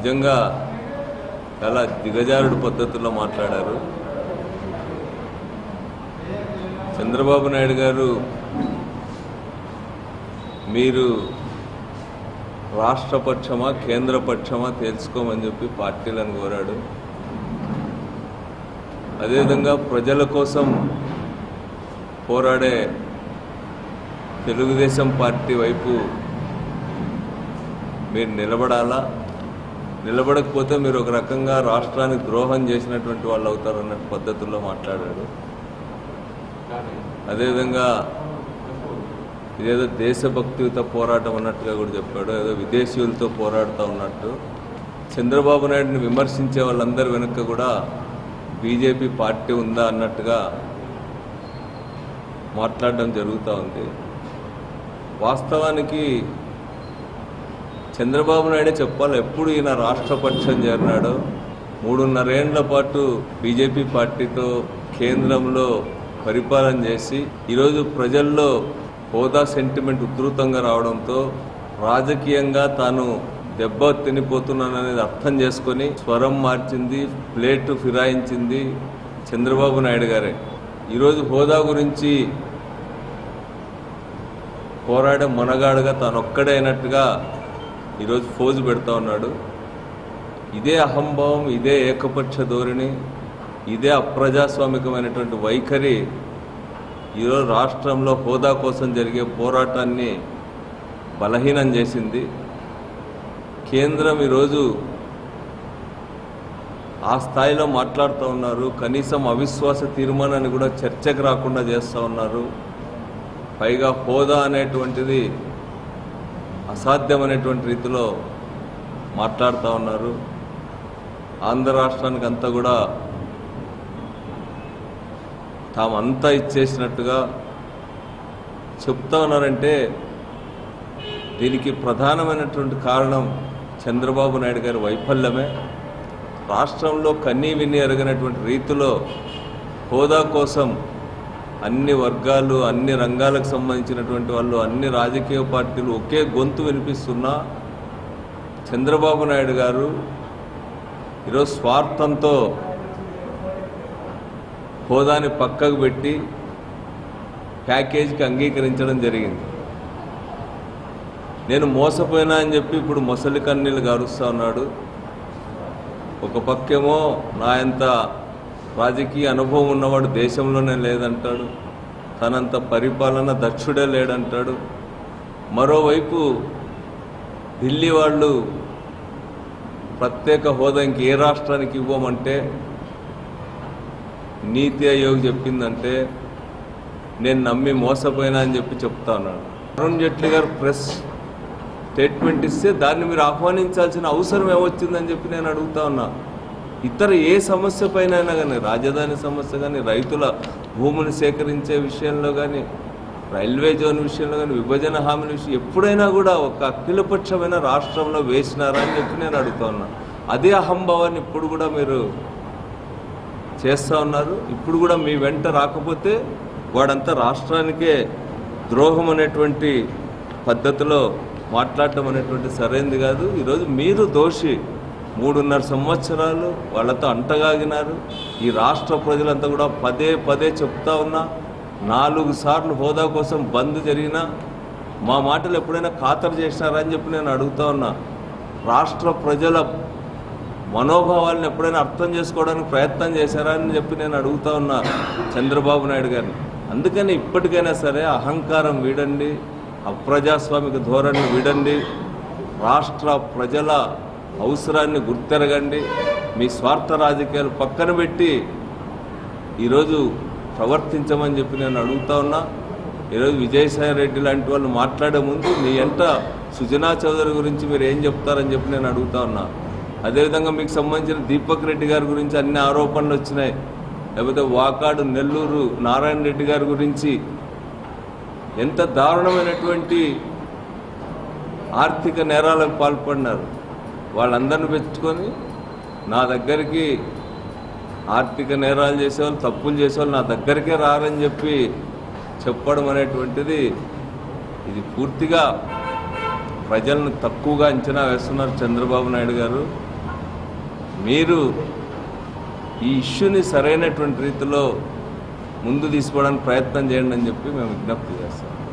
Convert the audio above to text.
నిజంగా చాలా దిగజారుడు పద్ధతిలో మాట్లాడారు చంద్రబాబు నాయుడు గారు మీరు రాష్ట్ర పక్షమా కేంద్ర పక్షమా తెలుసుకోమని చెప్పి పార్టీలను కోరాడు అదేవిధంగా ప్రజల కోసం పోరాడే తెలుగుదేశం పార్టీ వైపు మీరు నిలబడాలా నిలబడకపోతే మీరు ఒక రకంగా రాష్ట్రానికి ద్రోహం చేసినటువంటి వాళ్ళు అవుతారన్న పద్ధతుల్లో మాట్లాడాడు అదేవిధంగా ఇదేదో దేశభక్తియుత పోరాటం అన్నట్టుగా కూడా చెప్పాడు ఏదో విదేశీయులతో పోరాడుతూ ఉన్నట్టు చంద్రబాబు నాయుడిని విమర్శించే వాళ్ళందరి వెనుక కూడా బీజేపీ పార్టీ ఉందా అన్నట్టుగా మాట్లాడడం జరుగుతూ ఉంది వాస్తవానికి చంద్రబాబు నాయుడే చెప్పాలి ఎప్పుడు ఈయన రాష్ట్రపక్షం చేరినాడో మూడున్నరేండ్ల పాటు బీజేపీ పార్టీతో కేంద్రంలో పరిపాలన చేసి ఈరోజు ప్రజల్లో హోదా సెంటిమెంట్ ఉధృతంగా రావడంతో రాజకీయంగా తాను దెబ్బ తినిపోతున్నాననేది అర్థం చేసుకొని స్వరం మార్చింది ప్లేట్ ఫిరాయించింది చంద్రబాబు నాయుడు గారే ఈరోజు హోదా గురించి పోరాడే మొనగాడుగా తాను ఒక్కడే అయినట్టుగా ఈరోజు ఫోజు పెడతా ఉన్నాడు ఇదే అహంభావం ఇదే ఏకపక్ష ధోరణి ఇదే అప్రజాస్వామికమైనటువంటి వైఖరి ఈరోజు రాష్ట్రంలో హోదా కోసం జరిగే పోరాటాన్ని బలహీనం చేసింది కేంద్రం ఈరోజు ఆ స్థాయిలో మాట్లాడుతూ ఉన్నారు కనీసం అవిశ్వాస తీర్మానాన్ని కూడా చర్చకు రాకుండా చేస్తూ ఉన్నారు పైగా హోదా అనేటువంటిది అసాధ్యమైనటువంటి రీతిలో మాట్లాడుతూ ఉన్నారు ఆంధ్ర రాష్ట్రానికి అంతా కూడా తామంతా ఇచ్చేసినట్టుగా చెప్తా ఉన్నారంటే దీనికి ప్రధానమైనటువంటి కారణం చంద్రబాబు నాయుడు గారి వైఫల్యమే రాష్ట్రంలో కన్నీ విన్ని ఎరగనటువంటి రీతిలో హోదా కోసం అన్ని వర్గాలు అన్ని రంగాలకు సంబంధించినటువంటి వాళ్ళు అన్ని రాజకీయ పార్టీలు ఒకే గొంతు వినిపిస్తున్నా చంద్రబాబు నాయుడు గారు ఈరోజు స్వార్థంతో హోదాని పక్కకు పెట్టి ప్యాకేజీకి అంగీకరించడం జరిగింది నేను మోసపోయినా అని చెప్పి ఇప్పుడు మొసలి కన్నీళ్ళు గారుస్తా ఉన్నాడు ఒక పక్కేమో నా ఎంత రాజకీయ అనుభవం ఉన్నవాడు దేశంలోనే లేదంటాడు తనంత పరిపాలన దక్షుడే లేడంటాడు మరోవైపు ఢిల్లీ వాళ్ళు ప్రత్యేక హోదా ఇంక ఏ రాష్ట్రానికి ఇవ్వమంటే నీతి ఆయోగ్ చెప్పిందంటే నేను నమ్మి మోసపోయినా అని చెప్పి చెప్తా ఉన్నాడు అరుణ్ జైట్లీ గారు ప్రెస్ స్టేట్మెంట్ ఇస్తే దాన్ని మీరు ఆహ్వానించాల్సిన అవసరం ఏమొచ్చిందని చెప్పి నేను అడుగుతా ఉన్నా ఇతర ఏ సమస్య పైన అయినా కానీ రాజధాని సమస్య కానీ రైతుల భూములు సేకరించే విషయంలో కానీ రైల్వే జోన్ విషయంలో కానీ విభజన హామీల విషయం ఎప్పుడైనా కూడా ఒక అఖిలపక్షమైన రాష్ట్రంలో వేసినారా అని చెప్పి నేను అడుగుతా ఉన్నా అదే అహంభావాన్ని ఇప్పుడు కూడా మీరు చేస్తూ ఉన్నారు ఇప్పుడు కూడా మీ వెంట రాకపోతే వాడంతా రాష్ట్రానికే ద్రోహం అనేటువంటి పద్ధతిలో మాట్లాడటం అనేటువంటి సరైనది కాదు ఈరోజు మీరు దోషి మూడున్నర సంవత్సరాలు వాళ్ళతో అంటగాగినారు ఈ రాష్ట్ర ప్రజలంతా కూడా పదే పదే చెప్తా ఉన్నా నాలుగు సార్లు హోదా కోసం బంద్ జరిగినా మా మాటలు ఎప్పుడైనా ఖాతరు చేసినారా అని చెప్పి నేను అడుగుతా ఉన్నా రాష్ట్ర ప్రజల మనోభావాలను ఎప్పుడైనా అర్థం చేసుకోవడానికి ప్రయత్నం చేశారా అని చెప్పి నేను అడుగుతా ఉన్నా చంద్రబాబు నాయుడు గారిని అందుకని ఇప్పటికైనా సరే అహంకారం వీడండి అప్రజాస్వామిక ధోరణి వీడండి రాష్ట్ర ప్రజల అవసరాన్ని గుర్తెరగండి మీ స్వార్థ రాజకీయాలు పక్కన పెట్టి ఈరోజు ప్రవర్తించమని చెప్పి నేను అడుగుతా ఉన్నా ఈరోజు విజయసాయి రెడ్డి లాంటి వాళ్ళు మాట్లాడే ముందు మీ ఎంట సుజనా చౌదరి గురించి మీరు ఏం చెప్తారని చెప్పి నేను అడుగుతా ఉన్నా అదేవిధంగా మీకు సంబంధించిన దీపక్ రెడ్డి గారి గురించి అన్ని ఆరోపణలు వచ్చినాయి లేకపోతే వాకాడు నెల్లూరు నారాయణ రెడ్డి గారి గురించి ఎంత దారుణమైనటువంటి ఆర్థిక నేరాలకు పాల్పడినారు వాళ్ళందరిని పెట్టుకొని నా దగ్గరికి ఆర్థిక నేరాలు చేసేవాళ్ళు తప్పులు చేసేవాళ్ళు నా దగ్గరికే రారని చెప్పి చెప్పడం అనేటువంటిది ఇది పూర్తిగా ప్రజలను తక్కువగా అంచనా వేస్తున్నారు చంద్రబాబు నాయుడు గారు మీరు ఈ ఇష్యూని సరైనటువంటి రీతిలో ముందు తీసుకోవడానికి ప్రయత్నం చేయండి అని చెప్పి మేము విజ్ఞప్తి చేస్తాం